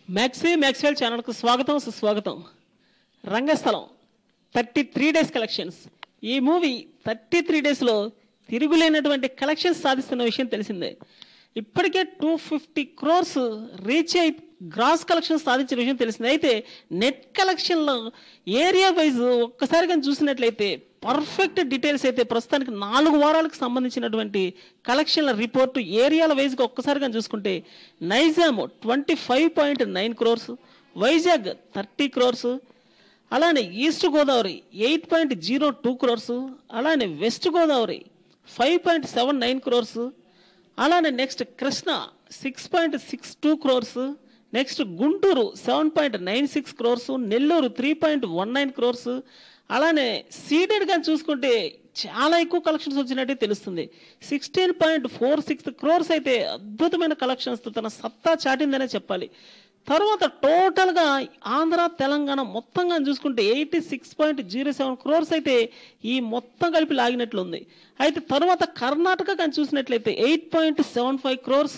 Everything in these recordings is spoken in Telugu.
మ్యాక్సీ మ్యాక్స్వెల్ ఛానల్కు స్వాగతం సుస్వాగతం Rangasthalam thirty three days collections ఈ మూవీ థర్టీ త్రీ డేస్లో తిరుగులేనటువంటి కలెక్షన్స్ సాధిస్తున్న విషయం తెలిసిందే ఇప్పటికే టూ ఫిఫ్టీ క్రోర్స్ రీచ్ అయి గ్రాస్ కలెక్షన్ సాధించిన విషయం తెలిసింది అయితే నెట్ కలెక్షన్లో ఏరియా వైజ్ ఒక్కసారి కానీ చూసినట్లయితే పర్ఫెక్ట్ డీటెయిల్స్ అయితే ప్రస్తుతానికి నాలుగు వారాలకు సంబంధించినటువంటి కలెక్షన్ల రిపోర్టు ఏరియాల వైజ్గా ఒక్కసారి కానీ చూసుకుంటే Nizam twenty five point nine crores Vizag thirty crores అలానే East Godavari eight point zero two crores అలానే West Godavari five point seven nine crores అలానే next Krishna six point six two crores next Guntur seven point nine six crores Nellore three point one nine crores అలానే సీడెడ్ కానీ చూసుకుంటే చాలా ఎక్కువ కలెక్షన్స్ వచ్చినట్టే తెలుస్తుంది sixteen point four six crores అయితే అద్భుతమైన కలెక్షన్స్తో తన సత్తా చాటిందనే చెప్పాలి తర్వాత టోటల్గా ఆంధ్ర తెలంగాణ మొత్తంగా చూసుకుంటే eighty six point zero seven crores అయితే ఈ మొత్తం కలిపి లాగినట్లుంది అయితే తర్వాత కర్ణాటక కానీ చూసినట్లయితే eight point seven five crores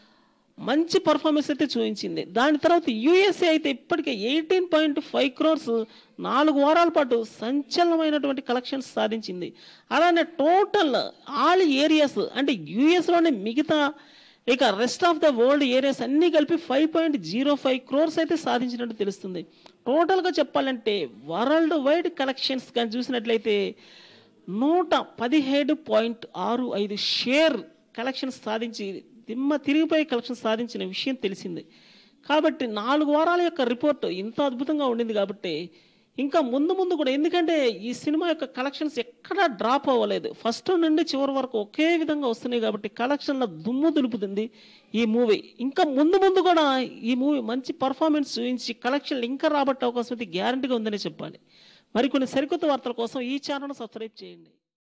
మంచి పర్ఫార్మెన్స్ అయితే చూపించింది దాని తర్వాత యూఎస్ఏ అయితే ఇప్పటికే ఎయిటీన్ పాయింట్ ఫైవ్ క్రోర్స్ నాలుగు వారాల పాటు సంచలనమైనటువంటి కలెక్షన్స్ సాధించింది అలానే టోటల్ ఆల్ ఏరియాస్ అంటే యూఎస్లోనే మిగతా ఇక rest of the world areas అన్నీ కలిపి five point zero five crores అయితే సాధించినట్టు తెలుస్తుంది టోటల్గా చెప్పాలంటే వరల్డ్ వైడ్ కలెక్షన్స్ కానీ చూసినట్లయితే నూట పదిహేడు పాయింట్ ఆరు ఐదు షేర్ కలెక్షన్స్ సాధించి దిమ్మ తిరిగిపోయి కలెక్షన్ సాధించిన విషయం తెలిసింది కాబట్టి నాలుగు వారాల యొక్క రిపోర్ట్ ఇంత అద్భుతంగా ఉండింది కాబట్టి ఇంకా ముందు ముందు కూడా ఎందుకంటే ఈ సినిమా యొక్క కలెక్షన్స్ ఎక్కడా డ్రాప్ అవ్వలేదు ఫస్ట్ నుండి చివరి వరకు ఒకే విధంగా వస్తున్నాయి కాబట్టి కలెక్షన్ల దుమ్ము దులుపుతుంది ఈ మూవీ ఇంకా ముందు ముందు కూడా ఈ మూవీ మంచి పర్ఫార్మెన్స్ చూపించి కలెక్షన్లు ఇంకా రాబట్టే అవకాశం అయితే గ్యారంటీగా ఉందని చెప్పాలి మరికొన్ని సరికొత్త వార్తల కోసం ఈ ఛానల్ సబ్స్క్రైబ్ చేయండి